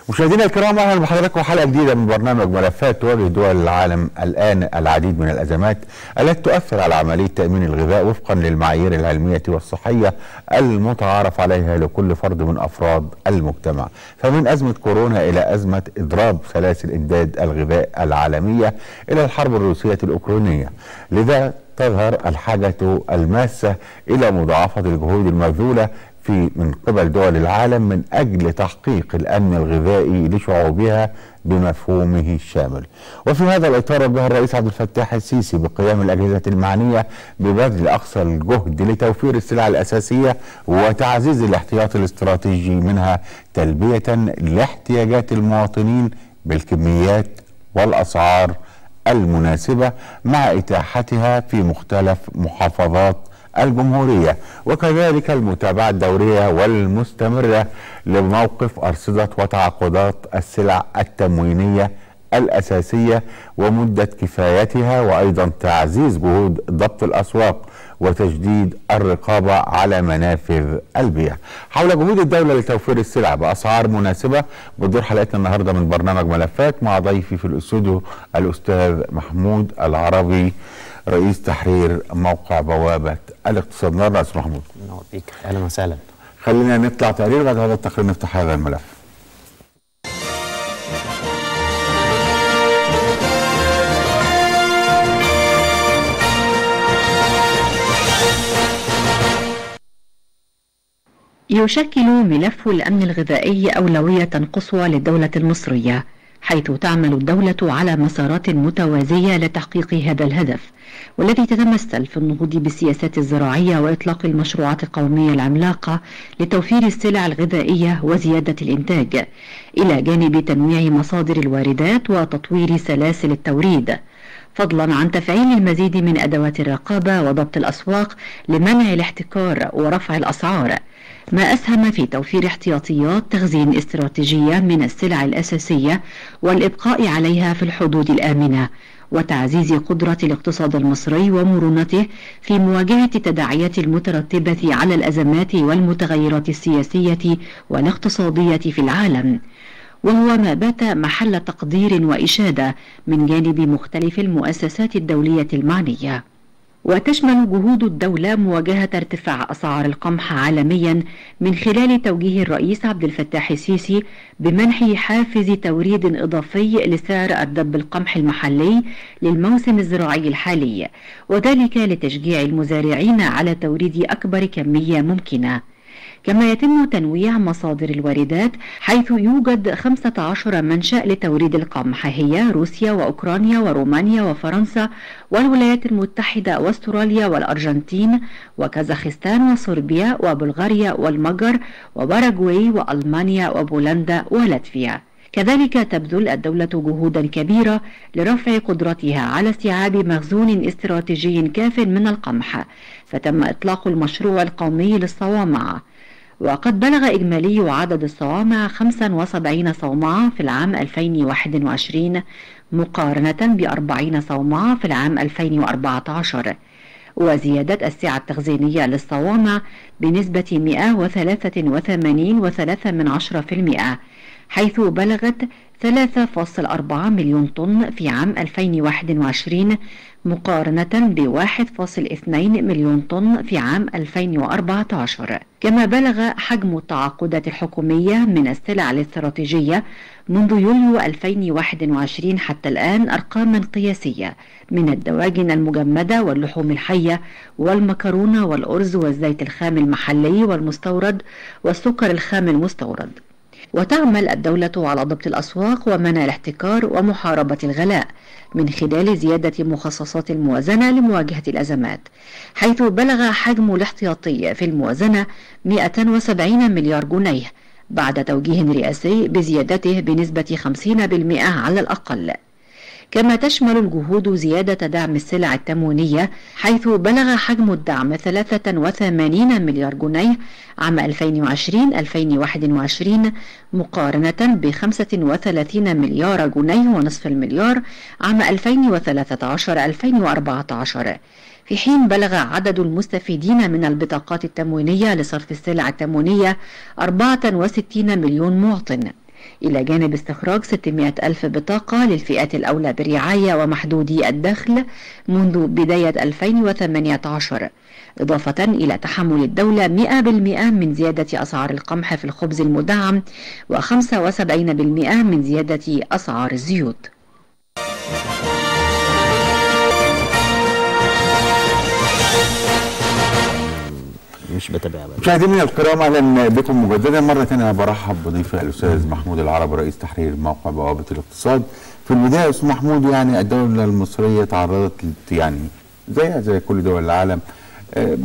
مشاهدينا الكرام اهلا بحضراتكم حلقه جديده من برنامج ملفات تواجه دول العالم الان العديد من الازمات التي تؤثر على عمليه تامين الغذاء وفقا للمعايير العلميه والصحيه المتعارف عليها لكل فرد من افراد المجتمع فمن ازمه كورونا الى ازمه اضراب سلاسل امداد الغذاء العالميه الى الحرب الروسيه الاوكرانيه لذا تظهر الحاجه الماسه الى مضاعفه الجهود المبذوله في من قبل دول العالم من اجل تحقيق الامن الغذائي لشعوبها بمفهومه الشامل. وفي هذا الاطار وجه الرئيس عبد الفتاح السيسي بقيام الاجهزه المعنيه ببذل اقصى الجهد لتوفير السلع الاساسيه وتعزيز الاحتياط الاستراتيجي منها تلبيه لاحتياجات المواطنين بالكميات والاسعار المناسبه مع اتاحتها في مختلف محافظات الجمهورية وكذلك المتابعة الدورية والمستمرة لموقف أرصدة وتعاقدات السلع التموينية الأساسية ومدة كفايتها وأيضا تعزيز جهود ضبط الأسواق وتجديد الرقابة على منافذ البيع حول جهود الدولة لتوفير السلع بأسعار مناسبة بتدور حلقتنا النهاردة من برنامج ملفات مع ضيفي في الاستوديو الأستاذ محمود العربي رئيس تحرير موقع بوابة الاقتصاد نهارده استاذ محمود نور بيك اهلا وسهلا خلينا نطلع تقرير بعد هذا التقرير نفتح هذا الملف يشكل ملف الأمن الغذائي أولوية قصوى للدولة المصرية حيث تعمل الدولة على مسارات متوازية لتحقيق هذا الهدف والذي تتمثل في النهوض بالسياسات الزراعية وإطلاق المشروعات القومية العملاقة لتوفير السلع الغذائية وزيادة الإنتاج إلى جانب تنويع مصادر الواردات وتطوير سلاسل التوريد فضلا عن تفعيل المزيد من أدوات الرقابة وضبط الأسواق لمنع الاحتكار ورفع الأسعار ما أسهم في توفير احتياطيات تخزين استراتيجية من السلع الأساسية والإبقاء عليها في الحدود الآمنة وتعزيز قدرة الاقتصاد المصري ومرونته في مواجهة التداعيات المترتبة على الأزمات والمتغيرات السياسية والاقتصادية في العالم وهو ما بات محل تقدير وإشادة من جانب مختلف المؤسسات الدولية المعنية وتشمل جهود الدولة مواجهة ارتفاع أسعار القمح عالميا من خلال توجيه الرئيس عبد الفتاح السيسي بمنح حافز توريد إضافي لسعر الدب القمح المحلي للموسم الزراعي الحالي وذلك لتشجيع المزارعين على توريد أكبر كمية ممكنة كما يتم تنويع مصادر الواردات حيث يوجد 15 منشأ لتوريد القمح هي روسيا وأوكرانيا ورومانيا وفرنسا والولايات المتحدة واستراليا والأرجنتين وكازاخستان وصربيا وبلغاريا والمجر وباراغواي وألمانيا وبولندا ولاتفيا كذلك تبذل الدولة جهودا كبيرة لرفع قدرتها على استيعاب مخزون استراتيجي كاف من القمح فتم إطلاق المشروع القومي للصوامع وقد بلغ إجمالي عدد الصوامع 75 صومعة في العام 2021 مقارنة ب 40 صومعة في العام 2014 وزيادة السعة التخزينية للصوامع بنسبة 183.3% حيث بلغت 3.4 مليون طن في عام 2021 مقارنة ب 1.2 مليون طن في عام 2014 كما بلغ حجم التعاقدات الحكومية من السلع الاستراتيجية منذ يوليو 2021 حتى الآن أرقاما قياسية من الدواجن المجمدة واللحوم الحية والمكرونة والأرز والزيت الخام المحلي والمستورد والسكر الخام المستورد وتعمل الدولة على ضبط الأسواق ومنع الاحتكار ومحاربة الغلاء من خلال زيادة مخصصات الموازنة لمواجهة الأزمات حيث بلغ حجم الاحتياطي في الموازنة 170 مليار جنيه بعد توجيه رئاسي بزيادته بنسبة 50% على الأقل كما تشمل الجهود زيادة دعم السلع التموينية حيث بلغ حجم الدعم 83 مليار جنيه عام 2020-2021 مقارنة ب 35 مليار جنيه ونصف المليار عام 2013-2014 في حين بلغ عدد المستفيدين من البطاقات التموينية لصرف السلع التموينية 64 مليون مواطن إلى جانب استخراج 600 ألف بطاقة للفئات الأولى بالرعاية ومحدودي الدخل منذ بداية 2018 إضافة إلى تحمل الدولة 100% من زيادة أسعار القمح في الخبز المدعم و75% من زيادة أسعار الزيوت مش بتابعها بقى مشاهدينا الكرام اهلا بكم مجددا مره ثانيه برحب بضيفي الاستاذ محمود العربي رئيس تحرير موقع بوابه الاقتصاد في البدايه استاذ محمود يعني الدوله المصريه تعرضت يعني زيها زي كل دول العالم آه،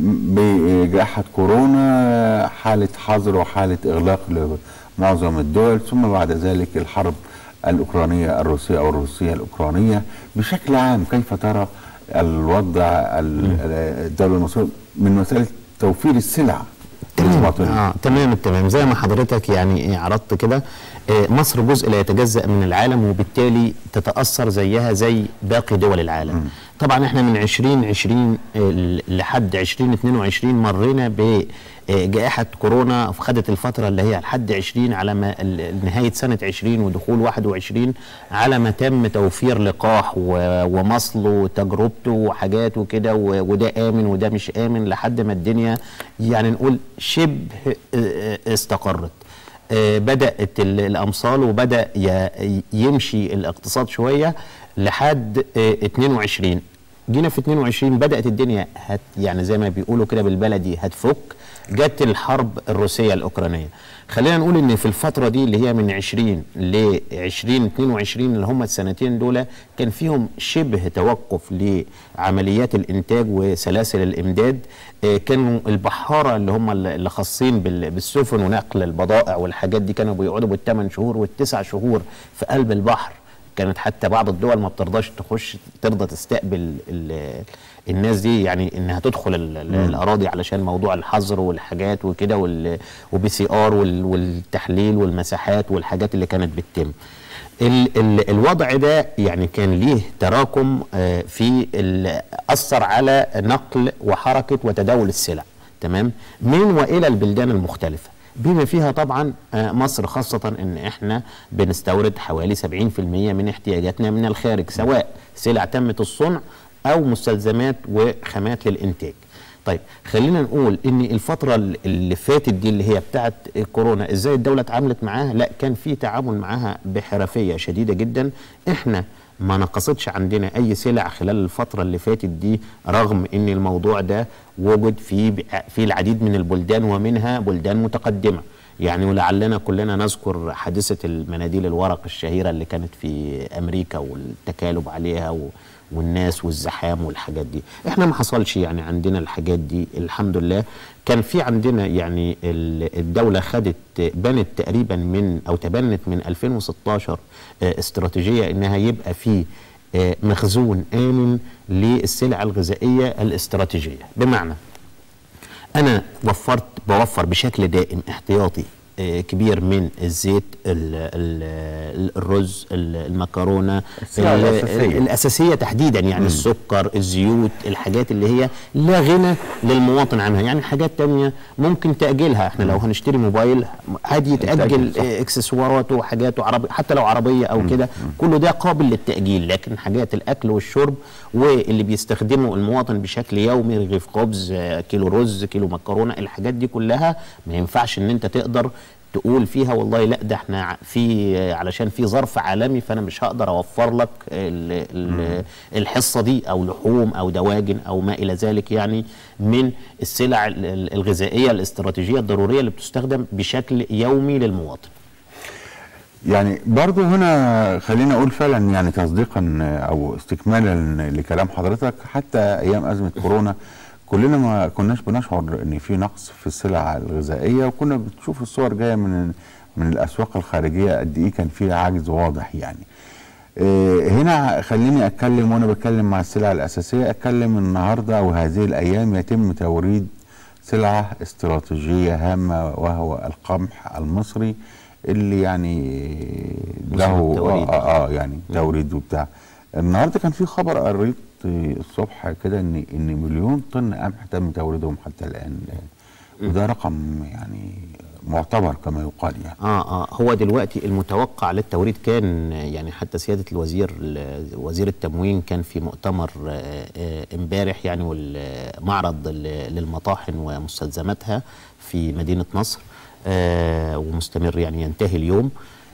بجائحه كورونا حاله حظر وحاله اغلاق لمعظم الدول ثم بعد ذلك الحرب الاوكرانيه الروسيه او الروسيه الاوكرانيه بشكل عام كيف ترى الوضع ال- الدوله المصريه من مساله توفير السلع للمواطنين اه تمام التمام زي ما حضرتك يعني عرضت كده آه، مصر جزء لا يتجزأ من العالم وبالتالي تتأثر زيها زي باقي دول العالم طبعا احنا من 2020 آه، لحد 2022 مرينا بجائحة كورونا خدت الفترة اللي هي لحد 20 على ما ال- نهاية سنة 20 ودخول 21 على ما تم توفير لقاح و- ومصل وتجربته وحاجات وكده و- وده آمن وده مش آمن لحد ما الدنيا يعني نقول شبه آه، استقرت آه، بدأت ال- الأمصال وبدأ ي- يمشي الاقتصاد شوية لحد آه، 22 جينا في 22 بدأت الدنيا هت يعني زي ما بيقولوا كده بالبلدي هتفك جت الحرب الروسية الأوكرانية خلينا نقول ان في الفترة دي اللي هي من 20 ل 20 22 اللي هم السنتين دول كان فيهم شبه توقف لعمليات الانتاج وسلاسل الامداد آه، كانوا البحارة اللي هم اللي خاصين بال- بالسفن ونقل البضائع والحاجات دي كانوا بيقعدوا بالثمان شهور والتسع شهور في قلب البحر كانت حتى بعض الدول ما بترضاش تخش ترضى تستقبل ال- الناس دي يعني انها تدخل ال- ال- الاراضي علشان موضوع الحظر والحاجات وكده وال- وبي سي ار وال- والتحليل والمساحات والحاجات اللي كانت بتتم ال ال الوضع ده يعني كان ليه تراكم آه، في ال- اثر على نقل وحركه وتداول السلع تمام من والى البلدان المختلفه بما فيها طبعا آه، مصر خاصة ان احنا بنستورد حوالي 70% من احتياجاتنا من الخارج سواء سلع تمت الصنع او مستلزمات وخامات للانتاج طيب خلينا نقول ان الفترة اللي فاتت دي اللي هي بتاعت الكورونا ازاي الدولة اتعاملت معاها لا كان في تعامل معاها بحرفية شديدة جدا احنا ما نقصتش عندنا اي سلع خلال الفتره اللي فاتت دي رغم ان الموضوع ده وجد في في العديد من البلدان ومنها بلدان متقدمه يعني ولعلنا كلنا نذكر حادثه المناديل الورق الشهيره اللي كانت في امريكا والتكالب عليها و والناس والزحام والحاجات دي احنا ما حصلش يعني عندنا الحاجات دي الحمد لله كان في عندنا يعني ال- الدولة خدت بنت تقريبا من او تبنت من 2016 آه، استراتيجية انها يبقى في آه، مخزون آمن للسلع الغذائية الاستراتيجية بمعنى انا وفرت بوفر بشكل دائم احتياطي آه، كبير من الزيت ال ال الرز ال- المكرونه السلع ال- الأساسية. الاساسيه تحديدا يعني السكر الزيوت الحاجات اللي هي لا غنى للمواطن عنها يعني حاجات تانية ممكن تاجلها احنا لو هنشتري موبايل عادي يتاجل يتأجل، صح. آه، اكسسواراته وحاجاته عربي حتى لو عربيه او كده كله ده قابل للتاجيل لكن حاجات الاكل والشرب واللي بيستخدمه المواطن بشكل يومي رغيف خبز آه، كيلو رز كيلو مكرونه الحاجات دي كلها ما ينفعش ان انت تقدر تقول فيها والله لا ده احنا ع- في آه، علشان في ظرف عالمي فانا مش هقدر اوفر لك ال- ال- الحصه دي او لحوم او دواجن او ما الى ذلك يعني من السلع ال- ال- الغذائيه الاستراتيجيه الضروريه اللي بتستخدم بشكل يومي للمواطن يعني برضو هنا خلينا اقول فعلا يعني تصديقا او استكمالا لكلام حضرتك حتى ايام ازمه كورونا كلنا ما كناش بنشعر ان في نقص في السلع الغذائيه وكنا بتشوف الصور جايه من من الاسواق الخارجيه قد ايه كان فيها عجز واضح يعني آه، هنا خليني اتكلم وانا بتكلم مع السلع الاساسيه اتكلم النهارده او هذه الايام يتم توريد سلعه استراتيجيه هامه وهو القمح المصري اللي يعني له التوريد. آه, اه يعني توريد وبتاع النهارده كان في خبر قريت آه، الصبح كده ان ان مليون طن قمح تم توريدهم حتى الان وده رقم يعني معتبر كما يقال يعني اه اه هو دلوقتي المتوقع للتوريد كان آه، يعني حتى سياده الوزير ال- وزير التموين كان في مؤتمر آه، آه، امبارح يعني والمعرض ال- للمطاحن ومستلزماتها في مدينه نصر آه ومستمر يعني ينتهي اليوم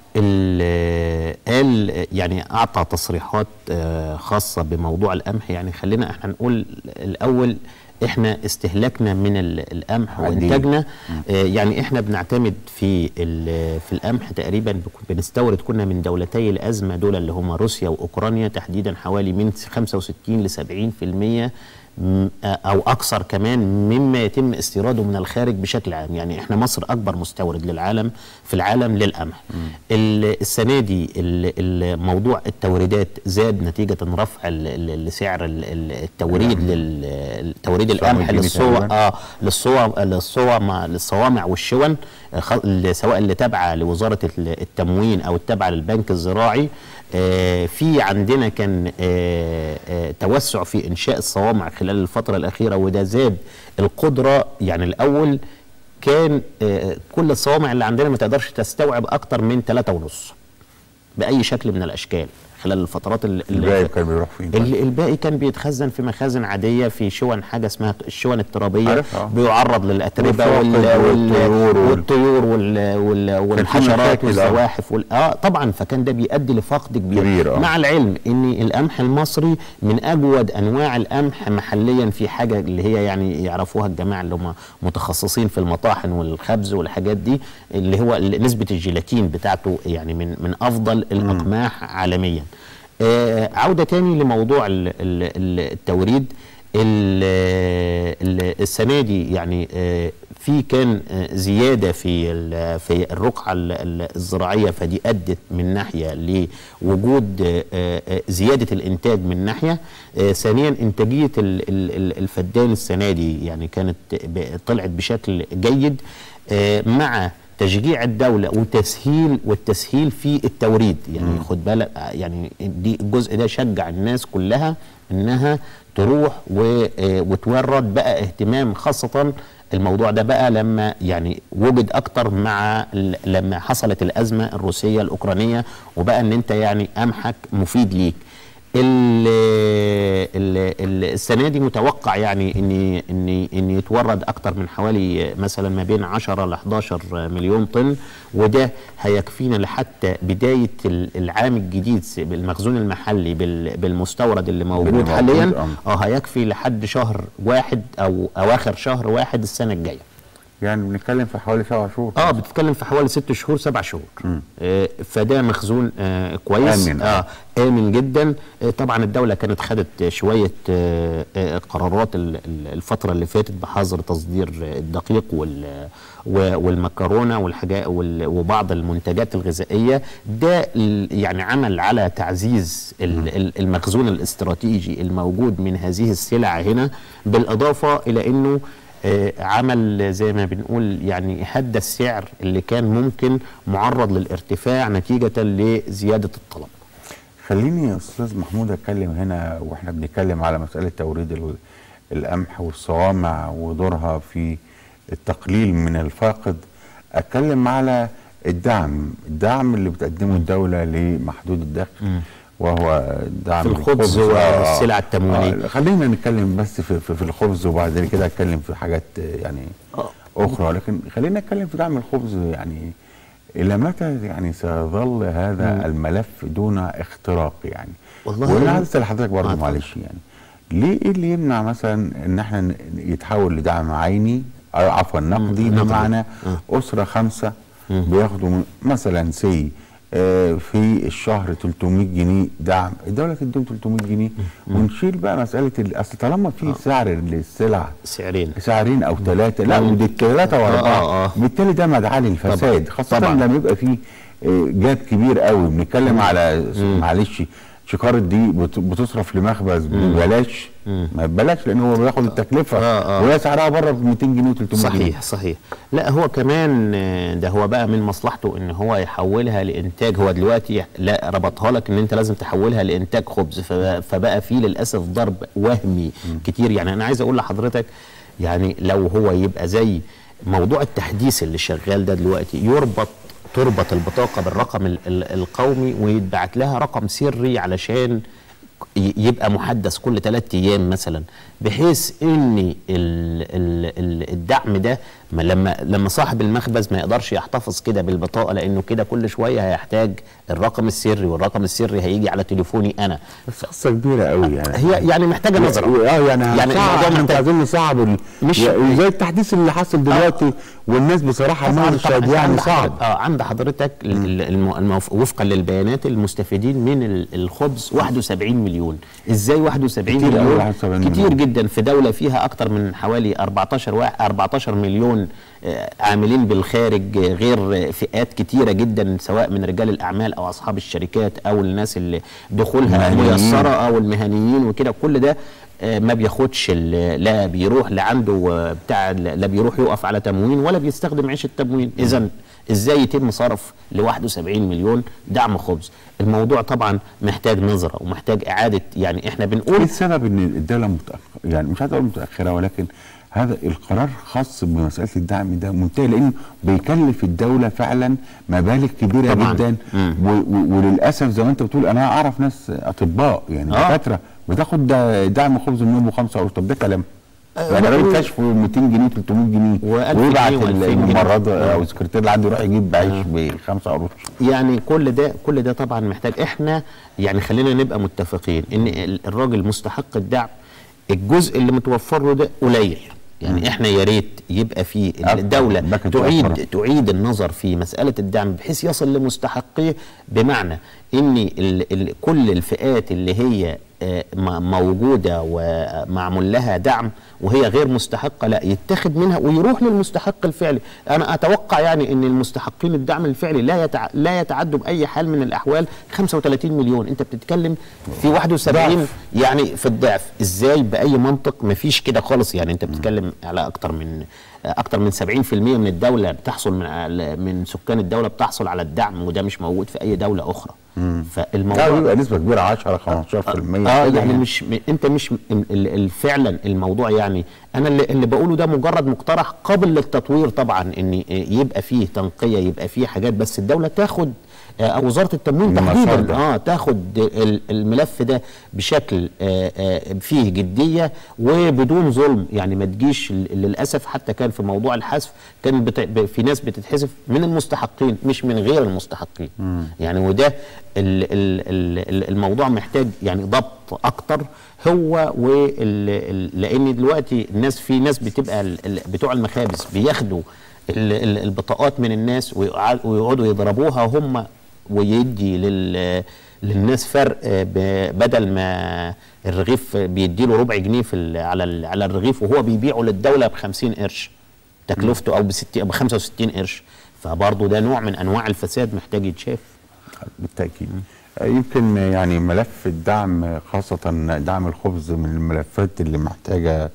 ال- قال يعني اعطى تصريحات آه، خاصه بموضوع القمح يعني خلينا احنا نقول الاول احنا استهلاكنا من ال- القمح عديد. وانتاجنا آه، يعني احنا بنعتمد في ال- في القمح تقريبا بك- بنستورد كنا من دولتي الازمه دول اللي هما روسيا واوكرانيا تحديدا حوالي من 65 ل 70% م- او اكثر كمان مما يتم استيراده من الخارج بشكل عام يعني احنا مصر اكبر مستورد للعالم في العالم للقمح ال- السنه دي ال- ال- موضوع التوريدات زاد نتيجه رفع ال- ال- سعر ال- ال- التوريد لل- توريد القمح جنيه للصوع تقريباً. اه للصوع للصوامع للصوامع والشون آه، خ- اللي سواء اللي تابعه لوزاره ال- التموين او التابعه للبنك الزراعي آه، في عندنا كان آه، آه، توسع في انشاء الصوامع خلال الفتره الاخيره وده زاد القدره يعني الاول كان آه، كل الصوامع اللي عندنا ما تقدرش تستوعب اكتر من ثلاثة ونص باي شكل من الاشكال خلال الفترات اللي الباقي كان بيروح فين؟ ال- الباقي كان بيتخزن في مخازن عاديه في شون حاجه اسمها الشون الترابيه عارفها. بيعرض للاتربه والفواكه وال والطيور وال- والطيور وال وال والحشرات مشاكل، آه. والزواحف وال اه طبعا فكان ده بيؤدي لفقد كبير, كبير، آه. مع العلم ان القمح المصري من اجود انواع القمح محليا في حاجه اللي هي يعني يعرفوها الجماعه اللي هم متخصصين في المطاحن والخبز والحاجات دي اللي هو نسبه الجيلاتين بتاعته يعني من من افضل الاقماح عالميا آه عوده تاني لموضوع ال- ال- ال- التوريد ال- ال- السنه دي يعني آه، في كان آه، زياده في ال- في الرقعه ال- ال- الزراعيه فدي ادت من ناحيه لوجود آه، آه، زياده الانتاج من ناحيه آه، ثانيا انتاجيه ال- ال- ال- الفدان السنه دي يعني كانت ب- طلعت بشكل جيد آه، مع تشجيع الدولة وتسهيل والتسهيل في التوريد يعني خد بالك آه، يعني دي الجزء ده شجع الناس كلها انها تروح و- آه، وتورد بقى اهتمام خاصة الموضوع ده بقى لما يعني وجد اكتر مع ال- لما حصلت الازمة الروسية الاوكرانية وبقى ان انت يعني قمحك مفيد ليك ال ال ال السنه دي متوقع يعني ان ان ان يتورد اكتر من حوالي مثلا ما بين 10 ل 11 مليون طن وده هيكفينا لحتى بدايه ال- العام الجديد س- بالمخزون المحلي بال- بالمستورد اللي موجود موجود، حاليا آه. اه هيكفي لحد شهر واحد او اواخر شهر واحد السنه الجايه يعني بنتكلم في حوالي سبع شهور اه بتتكلم في حوالي ست شهور سبع شهور آه فده مخزون آه كويس آمن. اه امن جدا آه طبعا الدوله كانت خدت شويه آه آه قرارات ال- ال- الفتره اللي فاتت بحظر تصدير الدقيق وال و- والمكرونه والحاجات وال- وبعض المنتجات الغذائيه ده ال- يعني عمل على تعزيز ال- ال- المخزون الاستراتيجي الموجود من هذه السلع هنا بالاضافه الى انه آه، عمل زي ما بنقول يعني هدى السعر اللي كان ممكن معرض للارتفاع نتيجة لزيادة الطلب خليني يا استاذ محمود اتكلم هنا واحنا بنتكلم على مساله توريد ال- القمح والصوامع ودورها في التقليل من الفاقد اتكلم على الدعم الدعم اللي بتقدمه الدوله لمحدود الدخل وهو دعم في الخبز والسلع التموينية. آه خلينا نتكلم بس في, في, في الخبز وبعد كده اتكلم في حاجات آه، يعني آه. اخرى لكن خلينا نتكلم في دعم الخبز يعني الى متى يعني سيظل هذا الملف دون اختراق يعني والله وانا أنا- عايز اسال حضرتك برضه آه، معلش يعني ليه ايه اللي يمنع مثلا ان احنا ن- يتحول لدعم عيني او عفوا نقدي نقدي. بمعنى آه. اسره خمسه بياخدوا م- مثلا سي آه، في الشهر 300 جنيه دعم الدوله تديهم 300 جنيه ونشيل بقى مساله ال- اصل طالما في سعر للسلع سعرين سعرين او ثلاثه لا مم. ودي ثلاثه واربعه آه، آه. بالتالي ده مدعاه للفساد طبعاً. خاصه طبعاً. لما يبقى في آه، جاب كبير قوي بنتكلم على معلش شكارة دي بت- بتصرف لمخبز ببلاش ما ببلاش لان هو بياخد التكلفه آه، آه. وهي سعرها بره ب 200 جنيه و300 جنيه صحيح صحيح لا هو كمان آه، ده هو بقى من مصلحته ان هو يحولها لانتاج هو دلوقتي لا ربطها لك ان انت لازم تحولها لانتاج خبز فبقى, فبقى فيه للاسف ضرب وهمي كتير يعني انا عايز اقول لحضرتك يعني لو هو يبقى زي موضوع التحديث اللي شغال ده دلوقتي يربط تربط البطاقه بالرقم ال- ال- القومي ويتبعت لها رقم سري علشان ي- يبقى محدث كل ثلاثة ايام مثلا بحيث ان ال ال ال الدعم ده ما لما لما صاحب المخبز ما يقدرش يحتفظ كده بالبطاقه لانه كده كل شويه هيحتاج الرقم السري والرقم السري هيجي على تليفوني انا بس قصه كبيره قوي يعني هي يعني محتاجه نظره اه يعني يعني يعني الموضوع صعب احنا محتاج- عايزين نصعب ال... مش- يعني زي التحديث اللي حصل دلوقتي والناس بصراحه طبعاً- مشهد طبعاً يعني عند صعب حضرتك- اه عند حضرتك ال- ال- الم- المف- وفقا للبيانات المستفيدين من ال- الخبز 71 مليون ازاي 71 كتير أوي مليون 71 كتير مليون. جدا في دوله فيها اكتر من حوالي 14 واحد 14 مليون آه، عاملين بالخارج آه، غير فئات كتيره جدا سواء من رجال الاعمال او اصحاب الشركات او الناس اللي دخولها المهنيين. ميسره او المهنيين وكده كل ده آه، ما بياخدش ال- لا بيروح لعنده آه، بتاع لا بيروح يقف على تموين ولا بيستخدم عيش التموين اذا ازاي يتم صرف ل 71 مليون دعم خبز الموضوع طبعا محتاج نظره ومحتاج اعاده يعني احنا ايه بنقول السبب ان الدوله متاخره يعني مش عايز اقول متاخره ولكن هذا القرار خاص بمساله الدعم ده منتهي لانه بيكلف الدوله فعلا مبالغ كبيره طبعاً. جدا مم. و- و- وللاسف زي ما انت بتقول انا اعرف ناس اطباء يعني آه. دكاتره بتاخد دا- دعم خبز النوم بخمسة قروش طب ده كلام آه، يعني و- راجل كشفه 200 جنيه 300 جنيه و1000 ويبعت جنيه و2000 جنيه. الممرضه او السكرتير اللي عنده يروح يجيب عيش بخمسة قروش يعني كل ده كل ده طبعا محتاج احنا يعني خلينا نبقى متفقين ان ال- الراجل مستحق الدعم الجزء اللي متوفر له ده قليل يعني احنا يا ريت يبقى في أكتر، الدوله باكت تعيد أكبر. تعيد النظر في مساله الدعم بحيث يصل لمستحقيه بمعنى ان ال ال كل الفئات اللي هي آه، م- موجوده ومعمول لها دعم وهي غير مستحقه لا يتخذ منها ويروح للمستحق الفعلي انا اتوقع يعني ان المستحقين الدعم الفعلي لا يتع... لا يتعدوا باي حال من الاحوال 35 مليون انت بتتكلم في 71 ضعف. يعني في الضعف ازاي باي منطق مفيش كده خالص يعني انت بتتكلم على اكتر من اكتر من 70% من الدوله بتحصل من على- من سكان الدوله بتحصل على الدعم وده مش موجود في اي دوله اخرى لا فالموضوع بيبقى نسبه كبيره 10 15% اه كده يعني مش م- انت مش م- ال- ال- فعلا الموضوع يعني انا اللي, اللي بقوله ده مجرد مقترح قابل للتطوير طبعا ان يبقى فيه تنقيه يبقى فيه حاجات بس الدوله تاخد آه، او وزاره التموين المسار تحديدا ده. اه تاخد ال- الملف ده بشكل آه، آه، فيه جديه وبدون ظلم يعني ما تجيش ل- للاسف حتى كان في موضوع الحذف كان بت... ب- في ناس بتتحذف من المستحقين مش من غير المستحقين يعني وده ال... ال... ال... ال- الموضوع محتاج يعني ضبط اكتر هو وال... ال... لان دلوقتي الناس في ناس بتبقى ال... ال- بتوع المخابز بياخدوا ال... ال- البطاقات من الناس ويقع- ويقعدوا يضربوها هم ويدي لل للناس فرق آه، ب- بدل ما الرغيف بيديله ربع جنيه في ال- على ال- على الرغيف وهو بيبيعه للدوله ب 50 قرش تكلفته او ب 60 ب 65 قرش فبرضه ده نوع من انواع الفساد محتاج يتشاف بالتاكيد يمكن يعني ملف الدعم خاصة دعم الخبز من الملفات اللي محتاجة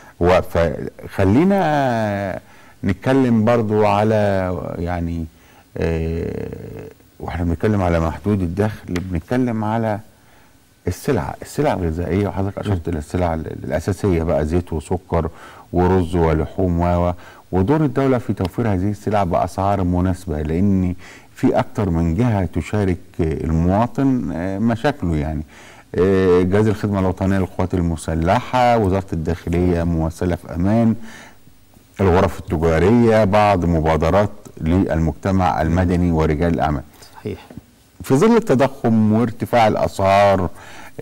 وقفة خلينا نتكلم برضو على يعني آه، واحنا بنتكلم على محدود الدخل بنتكلم على السلع السلع الغذائية وحضرتك أشرت إلى السلع ال- الأساسية بقى زيت وسكر ورز ولحوم و و- ودور الدولة في توفير هذه السلع بأسعار مناسبة لأن في أكتر من جهة تشارك المواطن آه، مشاكله يعني آه، جهاز الخدمة الوطنية للقوات المسلحة وزارة الداخلية ممثلة في أمان الغرف التجارية بعض مبادرات للمجتمع المدني ورجال الأعمال صحيح في ظل التضخم وارتفاع الاسعار آه،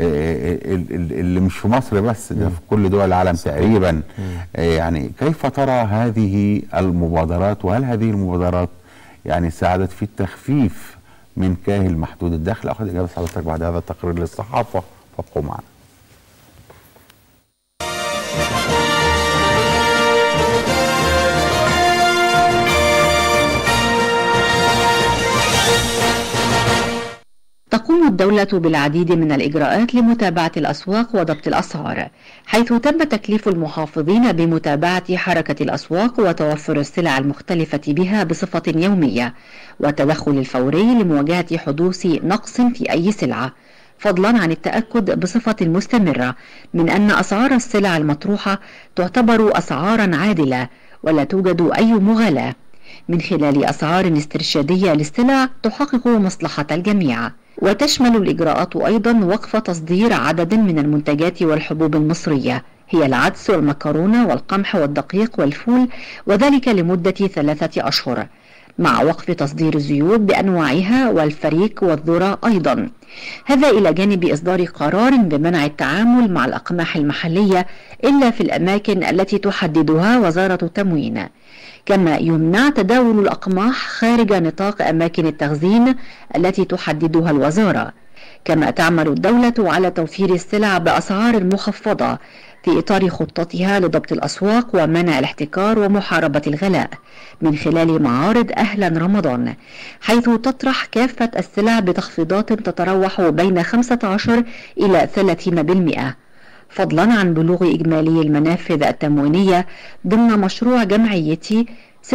ال- ال- اللي مش في مصر بس ده في كل دول العالم تقريبا آه، يعني كيف ترى هذه المبادرات وهل هذه المبادرات يعني ساعدت في التخفيف من كاهل محدود الدخل اخذ اجابه حضرتك بعد هذا التقرير للصحافه فابقوا معنا تقوم الدولة بالعديد من الإجراءات لمتابعة الأسواق وضبط الأسعار حيث تم تكليف المحافظين بمتابعة حركة الأسواق وتوفر السلع المختلفة بها بصفة يومية والتدخل الفوري لمواجهة حدوث نقص في أي سلعة فضلا عن التأكد بصفة مستمرة من أن أسعار السلع المطروحة تعتبر أسعارا عادلة ولا توجد أي مغالاة من خلال أسعار استرشادية للسلع تحقق مصلحة الجميع وتشمل الإجراءات أيضا وقف تصدير عدد من المنتجات والحبوب المصرية هي العدس والمكرونة والقمح والدقيق والفول وذلك لمدة ثلاثة أشهر مع وقف تصدير الزيوت بأنواعها والفريك والذرة أيضا هذا إلى جانب إصدار قرار بمنع التعامل مع الأقماح المحلية إلا في الأماكن التي تحددها وزارة التموين كما يمنع تداول الأقماح خارج نطاق أماكن التخزين التي تحددها الوزارة كما تعمل الدولة على توفير السلع بأسعار مخفضة في إطار خطتها لضبط الأسواق ومنع الاحتكار ومحاربة الغلاء من خلال معارض أهلا رمضان حيث تطرح كافة السلع بتخفيضات تتراوح بين 15 إلى 30% فضلا عن بلوغ إجمالي المنافذ التموينية ضمن مشروع جمعيتي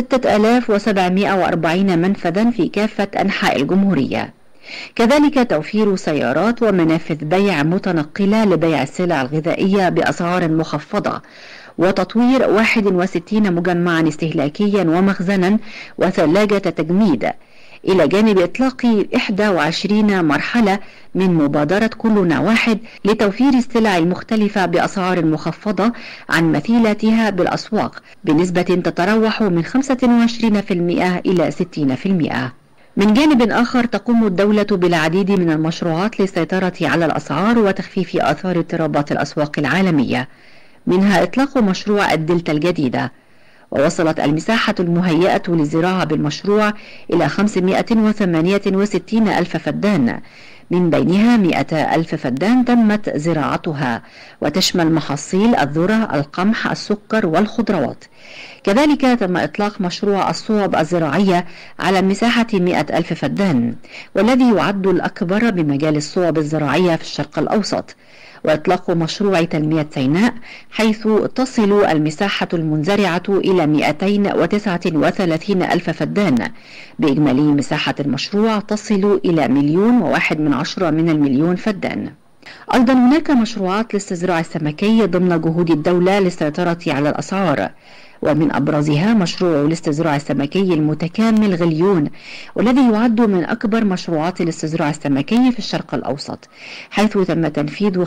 6740 منفذا في كافة أنحاء الجمهورية كذلك توفير سيارات ومنافذ بيع متنقلة لبيع السلع الغذائية بأسعار مخفضة وتطوير 61 مجمعا استهلاكيا ومخزنا وثلاجة تجميد إلى جانب إطلاق 21 مرحلة من مبادرة كلنا واحد لتوفير السلع المختلفة بأسعار مخفضة عن مثيلاتها بالأسواق بنسبة تتراوح من 25% إلى 60%. من جانب آخر تقوم الدولة بالعديد من المشروعات للسيطرة على الأسعار وتخفيف آثار اضطرابات الأسواق العالمية منها إطلاق مشروع الدلتا الجديدة ووصلت المساحة المهيئة للزراعة بالمشروع إلى 568 ألف فدان من بينها 100 ألف فدان تمت زراعتها وتشمل محاصيل الذرة القمح السكر والخضروات كذلك تم إطلاق مشروع الصوب الزراعية على مساحة 100 ألف فدان والذي يعد الأكبر بمجال الصوب الزراعية في الشرق الأوسط وإطلاق مشروع تنمية سيناء حيث تصل المساحة المنزرعة إلى 239 ألف فدان بإجمالي مساحة المشروع تصل إلى مليون وواحد من عشرة من المليون فدان أيضا هناك مشروعات لاستزراع السمكي ضمن جهود الدولة للسيطرة على الأسعار ومن أبرزها مشروع الاستزراع السمكي المتكامل غليون والذي يعد من أكبر مشروعات الاستزراع السمكي في الشرق الأوسط حيث تم تنفيذ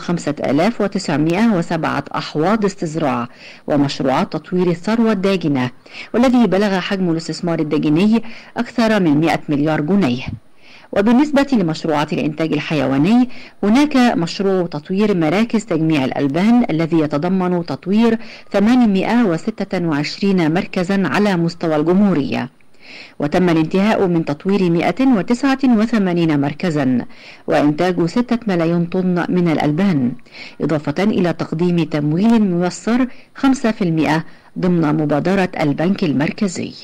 5907 أحواض استزراع ومشروعات تطوير الثروة الداجنة والذي بلغ حجم الاستثمار الداجني أكثر من 100 مليار جنيه وبالنسبة لمشروعات الإنتاج الحيواني هناك مشروع تطوير مراكز تجميع الألبان الذي يتضمن تطوير 826 مركزا على مستوى الجمهورية وتم الانتهاء من تطوير 189 مركزا وإنتاج 6 ملايين طن من الألبان إضافة إلى تقديم تمويل ميسر 5% ضمن مبادرة البنك المركزي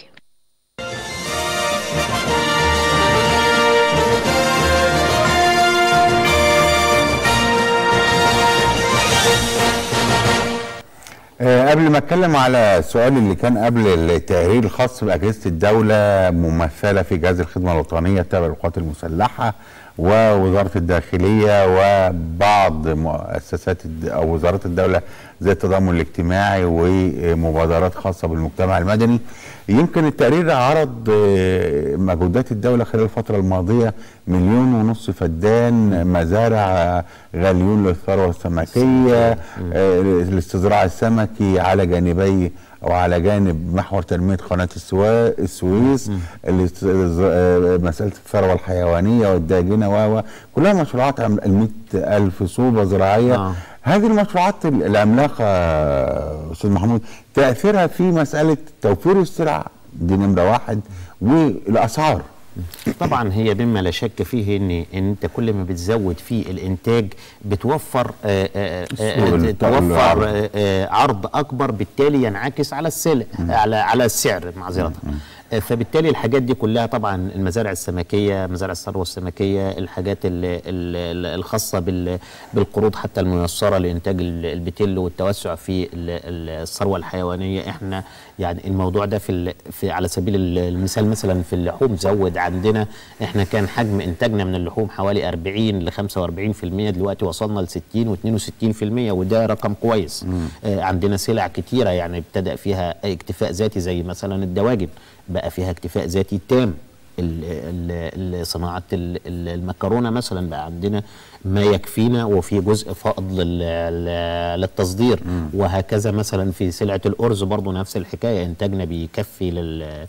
أه قبل ما اتكلم على السؤال اللي كان قبل التقرير الخاص باجهزه الدوله ممثله في جهاز الخدمه الوطنيه التابع للقوات المسلحه ووزاره الداخليه وبعض مؤسسات او وزارات الدوله زي التضامن الاجتماعي ومبادرات خاصه بالمجتمع المدني يمكن التقرير عرض مجهودات الدوله خلال الفتره الماضيه مليون ونص فدان مزارع غليون للثروه السمكيه الاستزراع السمكي على جانبي او على جانب محور تنميه قناه السويس مساله الثروه الحيوانيه والداجنه و كلها مشروعات ال ألف صوبه زراعيه آه. هذه المشروعات العملاقه استاذ محمود تاثيرها في مساله توفير السلع دي نمره واحد والاسعار طبعا هي مما لا شك فيه ان ان انت كل ما بتزود في الانتاج بتوفر آآ آآ توفر آآ عرض اكبر بالتالي ينعكس على السلع على على السعر معذره فبالتالي الحاجات دي كلها طبعا المزارع السمكيه مزارع الثروه السمكيه الحاجات ال ال الخاصه بالقروض حتى الميسره لانتاج البتل والتوسع في الثروه الحيوانيه احنا يعني الموضوع ده في, في على سبيل المثال مثلا في اللحوم زود عندنا احنا كان حجم انتاجنا من اللحوم حوالي 40 ل 45% دلوقتي وصلنا ل 60 و62% وده رقم كويس آه عندنا سلع كتيره يعني ابتدأ فيها اكتفاء ذاتي زي مثلا الدواجن بقى فيها اكتفاء ذاتي تام ال- ال- ال- صناعه ال- ال- المكرونه مثلا بقى عندنا ما يكفينا وفي جزء فائض لل- لل- للتصدير وهكذا مثلا في سلعه الارز برضو نفس الحكايه انتاجنا بيكفي لل ال-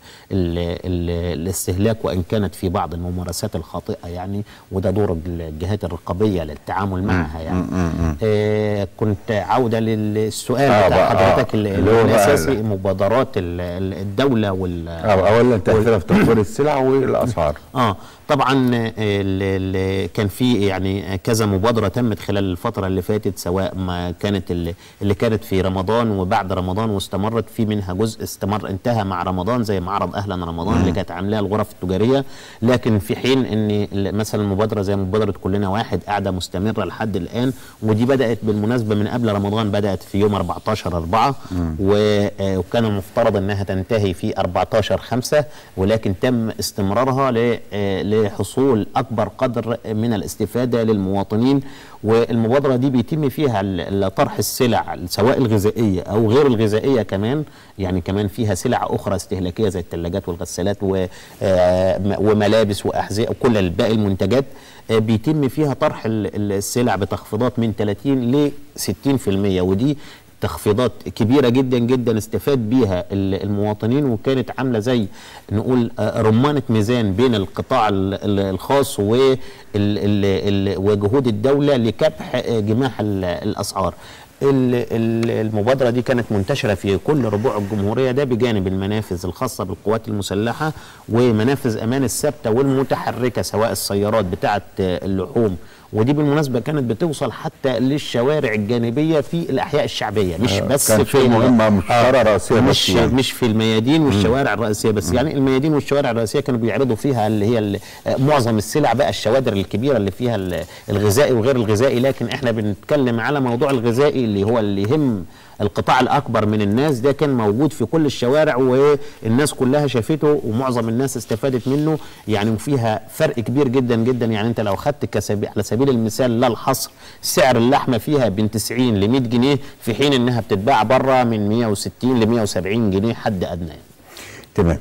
ال- الاستهلاك وان كانت في بعض الممارسات الخاطئه يعني وده دور الجهات الرقابيه للتعامل معها يعني آه كنت عوده للسؤال آه بتاع بقى، آه. حضرتك ال- اللي هو بقى الاساسي ال- مبادرات ال- ال- الدوله وال آه، اولا تاثيرها في تطوير السلع والاسعار اه طبعا ال- ال- كان في يعني كذا مبادره تمت خلال الفتره اللي فاتت سواء ما كانت اللي, اللي كانت في رمضان وبعد رمضان واستمرت في منها جزء استمر انتهى مع رمضان زي معرض اهلا رمضان اللي كانت عاملاه الغرف التجاريه لكن في حين ان ال- مثلا مبادره زي مبادره كلنا واحد قاعده مستمره لحد الان ودي بدات بالمناسبه من قبل رمضان بدات في يوم 14 4 وكان المفترض انها تنتهي في 14 5 ولكن تم استمرارها ل- آه، لحصول اكبر قدر من الاستفاده للمواطنين والمبادره دي بيتم فيها ال- ال- طرح السلع سواء الغذائيه او غير الغذائيه كمان يعني كمان فيها سلع اخرى استهلاكيه زي الثلاجات والغسالات و- آه، م- وملابس واحذيه وكل باقي المنتجات آه، بيتم فيها طرح ال- ال- السلع بتخفيضات من 30 ل 60% ودي تخفيضات كبيرة جدا جدا استفاد بيها ال- المواطنين وكانت عاملة زي نقول آه، رمانة ميزان بين القطاع ال- ال- الخاص و ال- ال- ال- وجهود الدولة لكبح آه، جماح ال- الأسعار ال- ال- المبادرة دي كانت منتشرة في كل ربوع الجمهورية ده بجانب المنافذ الخاصة بالقوات المسلحة ومنافذ أمان الثابتة والمتحركة سواء السيارات بتاعة آه، اللحوم ودي بالمناسبة كانت بتوصل حتى للشوارع الجانبية في الأحياء الشعبية مش آه، بس كان في شيء ال- مهم مش شارع رئيسية بس مش يعني. مش في الميادين والشوارع الرئيسيه بس يعني الميادين والشوارع الرئيسيه كانوا بيعرضوا فيها اللي هي ال- آه، معظم السلع بقى الشوادر الكبيره اللي فيها ال- الغذائي وغير الغذائي لكن احنا بنتكلم على موضوع الغذائي اللي هو اللي يهم القطاع الاكبر من الناس ده كان موجود في كل الشوارع والناس كلها شافته ومعظم الناس استفادت منه يعني وفيها فرق كبير جدا جدا يعني انت لو خدت كسبي على سبيل المثال لا الحصر سعر اللحمه فيها بين 90 ل 100 جنيه في حين انها بتتباع بره من 160 ل 170 جنيه حد ادنى يعني. تمام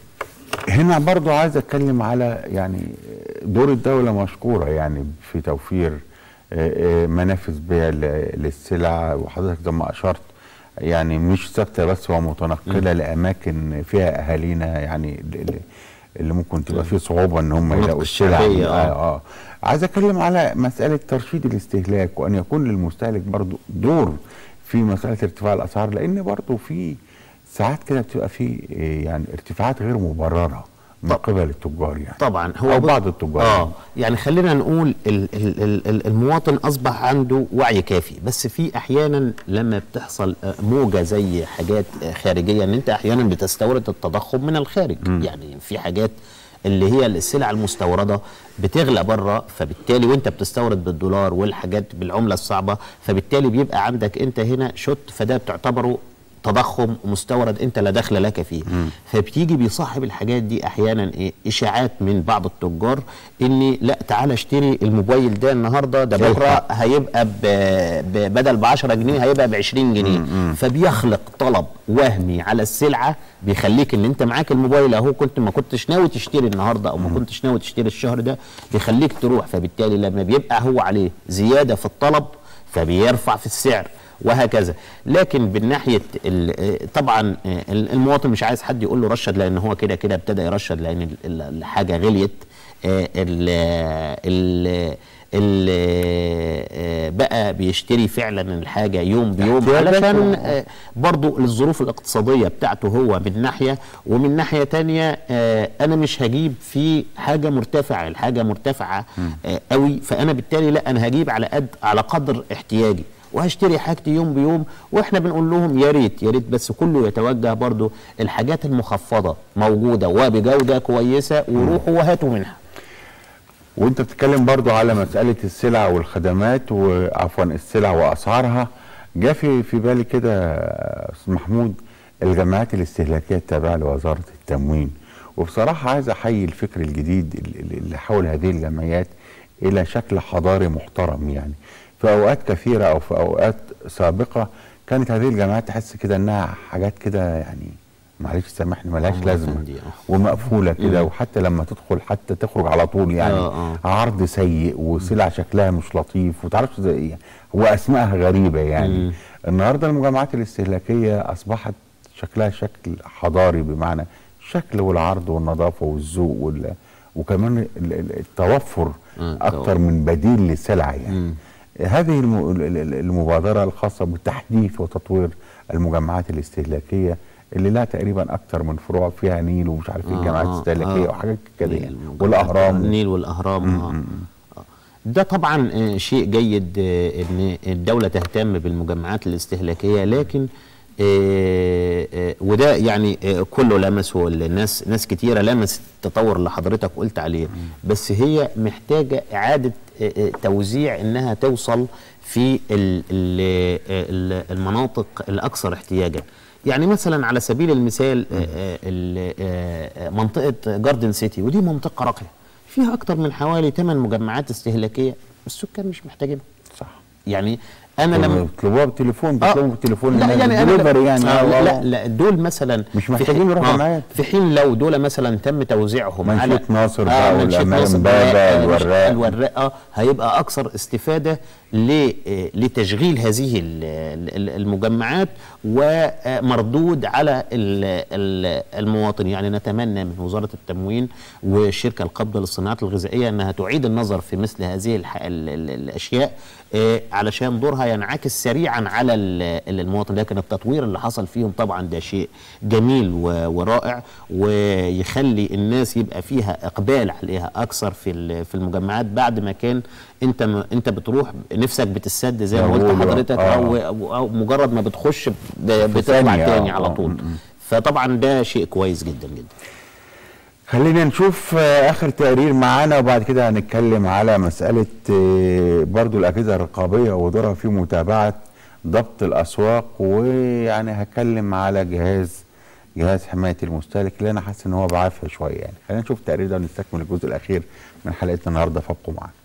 هنا برضو عايز اتكلم على يعني دور الدولة مشكورة يعني في توفير آه، آه، منافذ بيع ل- للسلع وحضرتك زي ما اشرت يعني مش ثابته بس ومتنقله لاماكن فيها اهالينا يعني اللي- اللي ممكن تبقى فيه صعوبه ان هم المناطق يلاقوا السلع الشعبية، آه. آه. اه عايز اتكلم على مساله ترشيد الاستهلاك وان يكون للمستهلك برضو دور في مساله ارتفاع الاسعار لان برضو في ساعات كده بتبقى في آه، يعني ارتفاعات غير مبرره من قبل التجار يعني طبعا هو او بص- بعض التجار اه يعني خلينا نقول ال ال ال ال المواطن اصبح عنده وعي كافي بس في احيانا لما بتحصل آه، موجه زي حاجات آه، خارجيه ان انت احيانا بتستورد التضخم من الخارج يعني في حاجات اللي هي السلع المستورده بتغلى بره فبالتالي وانت بتستورد بالدولار والحاجات بالعمله الصعبه فبالتالي بيبقى عندك انت هنا شوت فده بتعتبره تضخم مستورد انت لا دخل لك فيه فبتيجي بيصاحب الحاجات دي احيانا ايه اشاعات من بعض التجار ان لا تعالى اشتري الموبايل ده النهارده ده بكره هيبقى ب ب بدل ب 10 جنيه هيبقى ب 20 جنيه فبيخلق طلب وهمي على السلعه بيخليك ان انت معاك الموبايل اهو كنت ما كنتش ناوي تشتري النهارده او ما كنتش ناوي تشتري الشهر ده بيخليك تروح فبالتالي لما بيبقى هو عليه زياده في الطلب فبيرفع في السعر وهكذا لكن بالناحيه ال- طبعا المواطن مش عايز حد يقول له رشد لان هو كده كده ابتدى يرشد لان ال- ال- الحاجه غليت آه، ال ال ال آه، بقى بيشتري فعلا الحاجه يوم بيوم احتياجاته. علشان آه، برضو الظروف الاقتصاديه بتاعته هو من ناحيه ومن ناحيه تانية آه، انا مش هجيب في حاجه مرتفعه الحاجه مرتفعه آه، قوي فانا بالتالي لا انا هجيب على قد على قدر احتياجي وهشتري حاجتي يوم بيوم واحنا بنقول لهم يا ريت يا ريت بس كله يتوجه برضو الحاجات المخفضه موجوده وبجوده كويسه وروحوا وهاتوا منها وانت بتتكلم برضو على مسألة السلع والخدمات وعفوا السلع وأسعارها جاء في في بالي كده يا أستاذ محمود الجمعيات الاستهلاكية التابعة لوزارة التموين وبصراحه عايز احيي الفكر الجديد اللي- اللي حول هذه الجمعيات الى شكل حضاري محترم يعني في اوقات كثيره او في اوقات سابقه كانت هذه الجمعيات تحس كده انها حاجات كده يعني معلش سامحني ملهاش الله لازمه يفندي، آه. ومقفوله كده مم. وحتى لما تدخل حتى تخرج على طول يعني آه، عرض سيء وسلع شكلها مش لطيف وتعرفش زي ايه واسمائها غريبه يعني مم. النهارده المجمعات الاستهلاكيه اصبحت شكلها شكل حضاري بمعنى الشكل والعرض والنظافه والذوق وال... وكمان ال- ال- التوفر آه، اكتر التوفر. من بديل للسلع يعني مم. هذه الم- ال- ال- المبادره الخاصه بتحديث وتطوير المجمعات الاستهلاكيه اللي لها تقريبا اكتر من فروع فيها نيل ومش عارف ايه آه، الجامعات آه، الاستهلاكيه آه. وحاجات كده نيل يعني وجامعات والاهرام النيل والاهرام آه. آه. ده طبعا آه، شيء جيد آه، ان الدوله تهتم بالمجمعات الاستهلاكيه لكن آه، آه، وده يعني آه، كله لمسه الناس ناس كتيره لمست التطور اللي حضرتك قلت عليه بس هي محتاجه اعاده آه، آه، توزيع انها توصل في ال- ال- ال- المناطق الاكثر احتياجا يعني مثلا على سبيل المثال آه، آه، ال- آه، آه، منطقه جاردن سيتي ودي منطقه راقيه فيها اكتر من حوالي 8 مجمعات استهلاكيه السكان مش محتاجينها صح يعني انا لما بيطلبوها بالتليفون آه. بيطلبوا بالتليفون لا الناس يعني أنا delivery ب- يعني آه آه، لا, آه. لا لا دول مثلا مش في محتاجين حين- يروحوا آه، جمعيات. في حين لو دول مثلا تم توزيعهم منشية على ناصر بقى منشية والأمام ناصر بابا بقى، آه، الوراق. الوراق آه، هيبقى اكثر استفاده ل- آه، لتشغيل هذه ال- ال- المجمعات ومردود على ال- ال- المواطن يعني نتمنى من وزاره التموين والشركه القابضه للصناعات الغذائيه انها تعيد النظر في مثل هذه الح- ال- ال- الاشياء آه، علشان دورها ينعكس سريعا على ال- المواطن لكن التطوير اللي حصل فيهم طبعا ده شيء جميل و- ورائع ويخلي الناس يبقى فيها اقبال عليها اكثر في ال- في المجمعات بعد ما كان انت م- انت بتروح نفسك بتسد زي ما قلت يقولوا، حضرتك آه. او أو- او مجرد ما بتخش ب- بتطلع ثانية، تاني آه، على آه، طول م- م. فطبعا ده شيء كويس جدا جدا خلينا نشوف آه، اخر تقرير معانا وبعد كده هنتكلم على مساله آه، برضو الاجهزه الرقابيه ودورها في متابعه ضبط الاسواق ويعني هتكلم على جهاز جهاز حمايه المستهلك اللي انا حاسس ان هو بعافيه شويه يعني خلينا نشوف التقرير ده ونستكمل الجزء الاخير من حلقتنا النهارده فابقوا معانا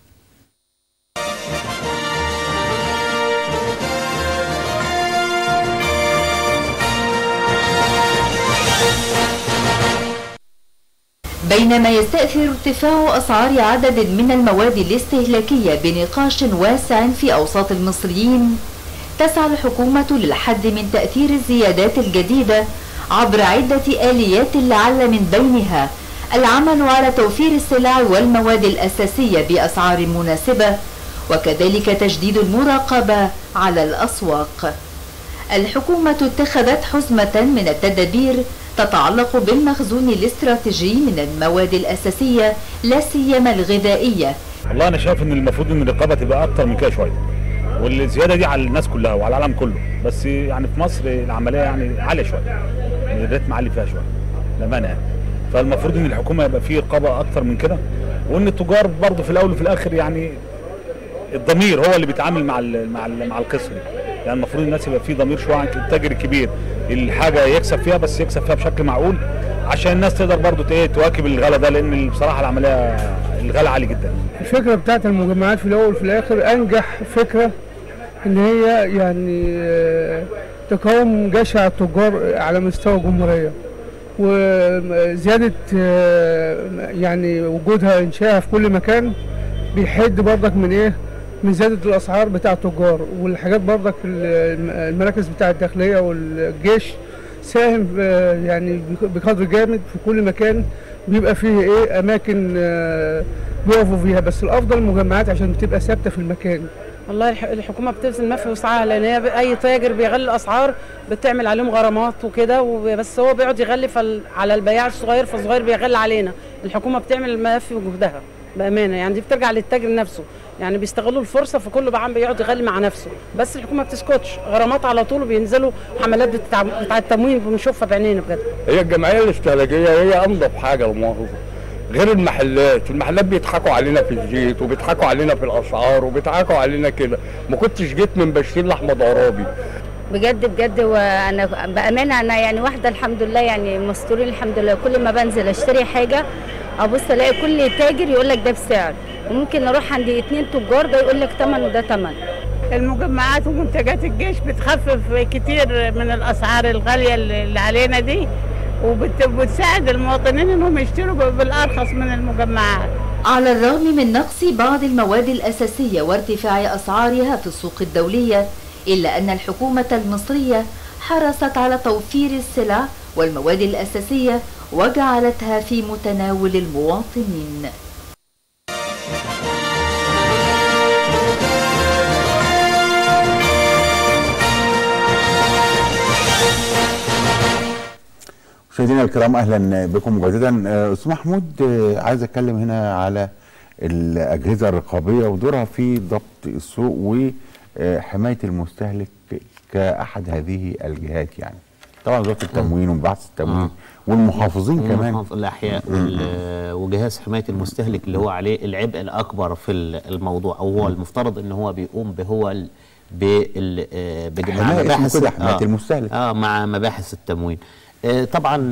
بينما يستأثر ارتفاع أسعار عدد من المواد الاستهلاكية بنقاش واسع في أوساط المصريين تسعى الحكومة للحد من تأثير الزيادات الجديدة عبر عدة آليات لعل من بينها العمل على توفير السلع والمواد الأساسية بأسعار مناسبة وكذلك تجديد المراقبة على الأسواق الحكومة اتخذت حزمة من التدابير تتعلق بالمخزون الاستراتيجي من المواد الأساسية لا سيما الغذائية والله انا شايف ان المفروض ان الرقابه تبقى اكتر من كده شويه والزياده دي على الناس كلها وعلى العالم كله بس يعني في مصر العمليه يعني عاليه شويه الريتم عالي فيها شويه للامانه يعني فالمفروض ان الحكومه يبقى فيه رقابه اكتر من كده وان التجار برضه في الاول وفي الاخر يعني الضمير هو اللي بيتعامل مع ال مع ال مع القصه دي يعني المفروض الناس يبقى فيه ضمير شويه عن التاجر الكبير الحاجه يكسب فيها بس يكسب فيها بشكل معقول عشان الناس تقدر برضه ايه تواكب الغلا ده لان بصراحه العمليه الغلا عالي جدا الفكره بتاعت المجمعات في الاول وفي الاخر انجح فكره ان هي يعني آه، تقاوم جشع التجار على مستوى الجمهوريه وزياده آه، يعني وجودها انشائها في كل مكان بيحد برضك من ايه من زياده الاسعار بتاع التجار والحاجات برضك ال- المراكز بتاع الداخليه والجيش ساهم آه، يعني بقدر جامد في كل مكان بيبقى فيه ايه اماكن آه، بيقفوا فيها بس الافضل المجمعات عشان بتبقى ثابته في المكان والله الح- الحكومه بتبذل ما في وسعها لان هي ب- اي تاجر بيغلي الاسعار بتعمل عليهم غرامات وكده وب- بس هو بيقعد يغلي فال- على البياع الصغير فالصغير بيغلي علينا الحكومه بتعمل ما في جهدها بامانه يعني دي بترجع للتاجر نفسه يعني بيستغلوا الفرصه فكل بقى عم بيقعد يغلي مع نفسه بس الحكومه ما بتسكتش غرامات على طول وبينزلوا حملات بتاع, بتاع التموين بنشوفها بعينينا بجد هي الجمعيه الاستهلاكيه هي انظف حاجه المؤاخذه غير المحلات المحلات بيضحكوا علينا في الزيت وبيضحكوا علينا في الاسعار وبيضحكوا علينا كده ما كنتش جيت من بشير لاحمد عرابي بجد بجد وانا بامانه انا يعني واحده الحمد لله يعني مستورين الحمد لله كل ما بنزل اشتري حاجه ابص الاقي كل تاجر يقول لك ده بسعر وممكن اروح عند اتنين تجار ده يقول لك تمن وده تمن المجمعات ومنتجات الجيش بتخفف كتير من الاسعار الغاليه اللي علينا دي وبتساعد المواطنين انهم يشتروا بالارخص من المجمعات على الرغم من نقص بعض المواد الأساسية وارتفاع أسعارها في السوق الدولية إلا أن الحكومة المصرية حرصت على توفير السلع والمواد الأساسية وجعلتها في متناول المواطنين مشاهدينا الكرام اهلا بكم مجددا آه، استاذ محمود آه، عايز اتكلم هنا على الاجهزه الرقابيه ودورها في ضبط السوق وحمايه المستهلك كاحد هذه الجهات يعني طبعا وزاره التموين وبحث التموين والمحافظين كمان والمحافظ الاحياء وال- وجهاز حمايه المستهلك اللي هو عليه العبء الاكبر في ال- الموضوع او هو المفترض ان هو بيقوم بهو ال- بال آه، بج- مع حماية اسمه مباحث كده، حماية آه، المستهلك. اه مع مباحث التموين آه، طبعا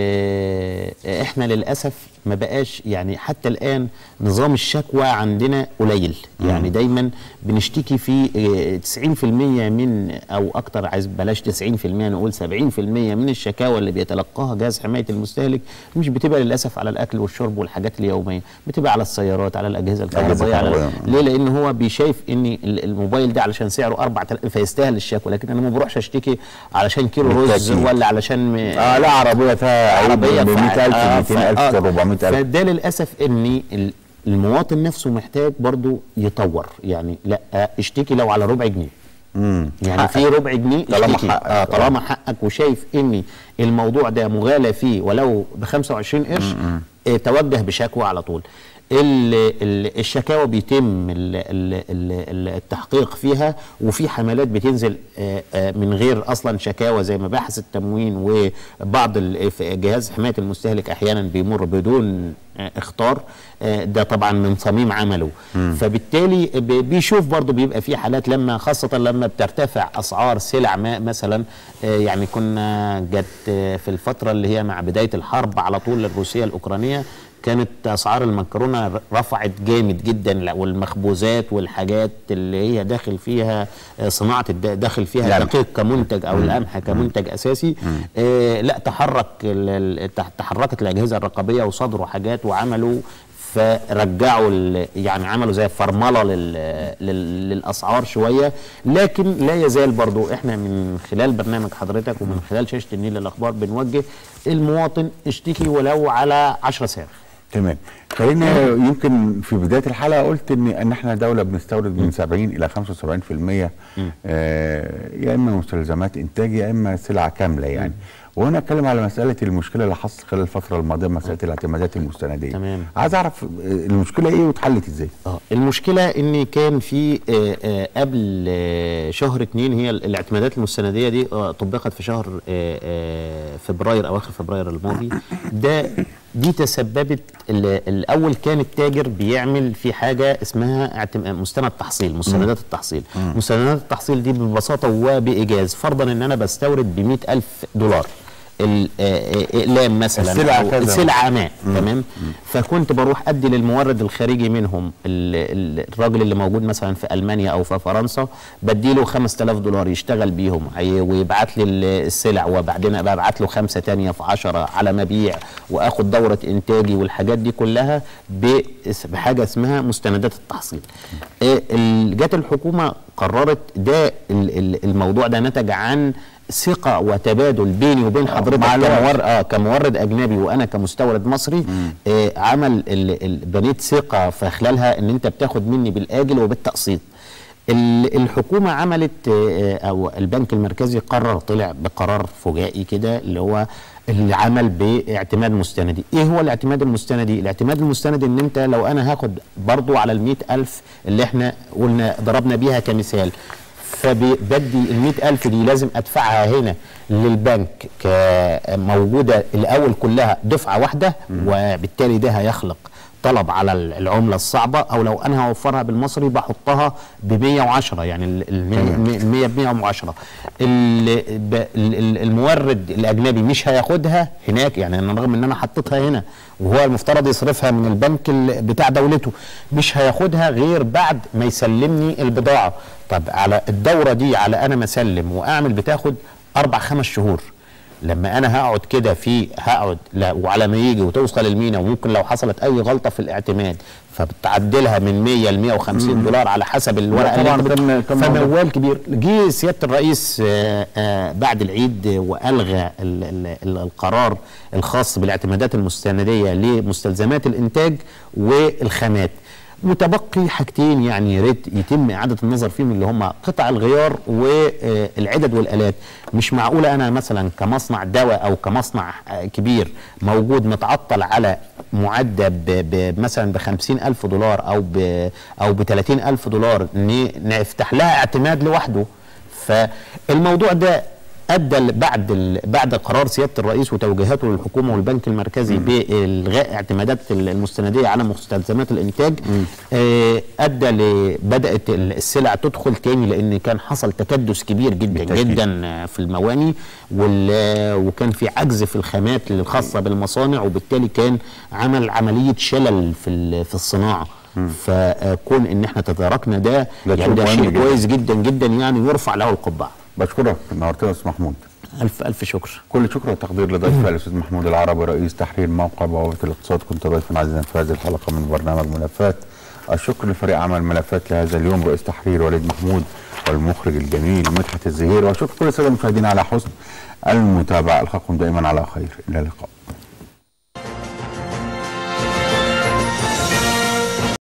ال- آه، احنا للاسف ما بقاش يعني حتى الان نظام الشكوى عندنا قليل يعني دايما بنشتكي في آه، 90% من او اكتر عايز بلاش 90% نقول 70% من الشكاوى اللي بيتلقاها جهاز حمايه المستهلك مش بتبقى للاسف على الاكل والشرب والحاجات اليوميه بتبقى على السيارات على الاجهزه الكهربائيه على الكهربائية. ليه لان هو بيشايف ان ال- الموبايل ده علشان سعره 4000 فيستاهل الشكوى لكن انا ما بروحش اشتكي علشان كيلو رز بالتأكيد. ولا علشان م... اه لا عربيه فيها عربيه ب 100000 200000 400000 فده للاسف ان ال- المواطن نفسه محتاج برضو يطور يعني لا آه، اشتكي لو على ربع جنيه امم يعني في ربع جنيه طالما اشتكي. حقك. آه طالما حقك وشايف ان الموضوع ده مغالى فيه ولو ب 25 قرش آه توجه بشكوى على طول ال ال الشكاوى بيتم ال ال ال ال التحقيق فيها وفي حملات بتنزل آه، آه، من غير اصلا شكاوى زي مباحث التموين وبعض ال- في جهاز حمايه المستهلك احيانا بيمر بدون آه، اختار آه، ده طبعا من صميم عمله فبالتالي ب- بيشوف برضه بيبقى في حالات لما خاصه لما بترتفع اسعار سلع ما مثلا آه، يعني كنا جت آه، في الفتره اللي هي مع بدايه الحرب على طول الروسيه الاوكرانيه كانت اسعار المكرونه رفعت جامد جدا لا، والمخبوزات والحاجات اللي هي داخل فيها آه، صناعه الد- داخل فيها القمح. الدقيق كمنتج او القمح كمنتج اساسي آه لا تحرك ال- ال- تح- تحركت الاجهزه الرقابيه وصدروا حاجات وعملوا فرجعوا ال- يعني عملوا زي فرمله لل لل للاسعار شويه لكن لا يزال برضو احنا من خلال برنامج حضرتك ومن خلال شاشه النيل للاخبار بنوجه المواطن اشتكي ولو على 10 سعر تمام خلينا يمكن في بدايه الحلقه قلت ان ان احنا دوله بنستورد من 70 الى 75% آه يا اما مستلزمات انتاج يا اما سلعه كامله يعني وهنا اتكلم على مساله المشكله اللي حصلت خلال الفتره الماضيه مساله الاعتمادات المستنديه تمام. عايز اعرف آه، المشكله ايه واتحلت ازاي اه المشكله ان كان في آه، آه، قبل آه، شهر اتنين هي ال- الاعتمادات المستنديه دي آه، طبقت في شهر آه، آه، فبراير اواخر فبراير الماضي ده دي تسببت ال- الاول كان التاجر بيعمل في حاجه اسمها اعتم- مستند تحصيل مستندات التحصيل مستندات التحصيل دي ببساطه وبايجاز فرضا ان انا بستورد ب ألف دولار ال- آه، آه، اقلام مثلا السلعة أو كذا. السلعه ما تمام فكنت بروح ادي للمورد الخارجي منهم ال- ال- الراجل اللي موجود مثلا في المانيا او في فرنسا بديله 5000 دولار يشتغل بيهم عي- ويبعت لي ال- السلع وبعدين ببعت له خمسه تانية في 10 على مبيع واخد دوره انتاجي والحاجات دي كلها ب- بحاجه اسمها مستندات التحصيل آه، ال- جت الحكومه قررت ده ال- ال- الموضوع ده نتج عن ثقه وتبادل بيني وبين حضرتك مع الوقت. كمورد اه كمورد اجنبي وانا كمستورد مصري آه عمل ال- ال- بنيت ثقه في خلالها ان انت بتاخد مني بالاجل وبالتقسيط ال- الحكومه عملت آه، او البنك المركزي قرر طلع بقرار فجائي كده اللي هو العمل باعتماد مستندي ايه هو الاعتماد المستندي الاعتماد المستندي ان انت لو انا هاخد برضو على المئة ألف اللي احنا قلنا ضربنا بيها كمثال فبدي ال ألف دي لازم أدفعها هنا للبنك كموجودة الأول كلها دفعة واحدة وبالتالي ده هيخلق طلب على ال- العمله الصعبه او لو انا هوفرها بالمصري بحطها ب 110 يعني ال- ال 100 ب 110 ال- ب- ال- ال- المورد الاجنبي مش هياخدها هناك يعني أنا رغم ان انا حطيتها هنا وهو المفترض يصرفها من البنك ال- بتاع دولته مش هياخدها غير بعد ما يسلمني البضاعه طب على الدوره دي على انا ما اسلم واعمل بتاخد اربع خمس شهور لما انا هقعد كده في هقعد لا وعلى ما يجي وتوصل المينا وممكن لو حصلت اي غلطه في الاعتماد فبتعدلها من 100 ل 150 دولار على حسب الورقه اللي طبعاً انت بت- كان- كان موضوع. فموال كبير جه سياده الرئيس آه، آه، بعد العيد والغى ال- ال- ال- القرار الخاص بالاعتمادات المستنديه لمستلزمات الانتاج والخامات متبقي حاجتين يعني يا ريت يتم اعاده النظر فيهم اللي هم قطع الغيار والعدد والالات مش معقوله انا مثلا كمصنع دواء او كمصنع آه، كبير موجود متعطل على معدة ب- ب- مثلا ب 50 ألف دولار أو ب أو ب 30 ألف دولار ن- نفتح لها اعتماد لوحده فالموضوع ده ادى ل- بعد ال- بعد قرار سياده الرئيس وتوجيهاته للحكومه والبنك المركزي بالغاء اعتمادات ال- المستنديه على مستلزمات الانتاج آه، ادى ل بدات ال- السلع تدخل تاني لان كان حصل تكدس كبير جدا بالتأكيد. جدا آه، في المواني وال- وكان في عجز في الخامات الخاصه بالمصانع وبالتالي كان عمل عمليه شلل في ال- في الصناعه فكون ان احنا تداركنا ده ده يعني شيء ده مهم شيء جداً. كويس جدا جدا يعني يرفع له القبعه بشكرك نورتنا يا استاذ محمود الف الف شكر كل شكر وتقدير لضيفي الاستاذ محمود العربي رئيس تحرير موقع بوابه الاقتصاد كنت ضيفا عزيزا في هذه الحلقه من برنامج ملفات الشكر لفريق عمل ملفات لهذا اليوم رئيس تحرير وليد محمود والمخرج الجميل مدحت الزهير وشكر كل الساده المشاهدين على حسن المتابعه القاكم دائما على خير الى اللقاء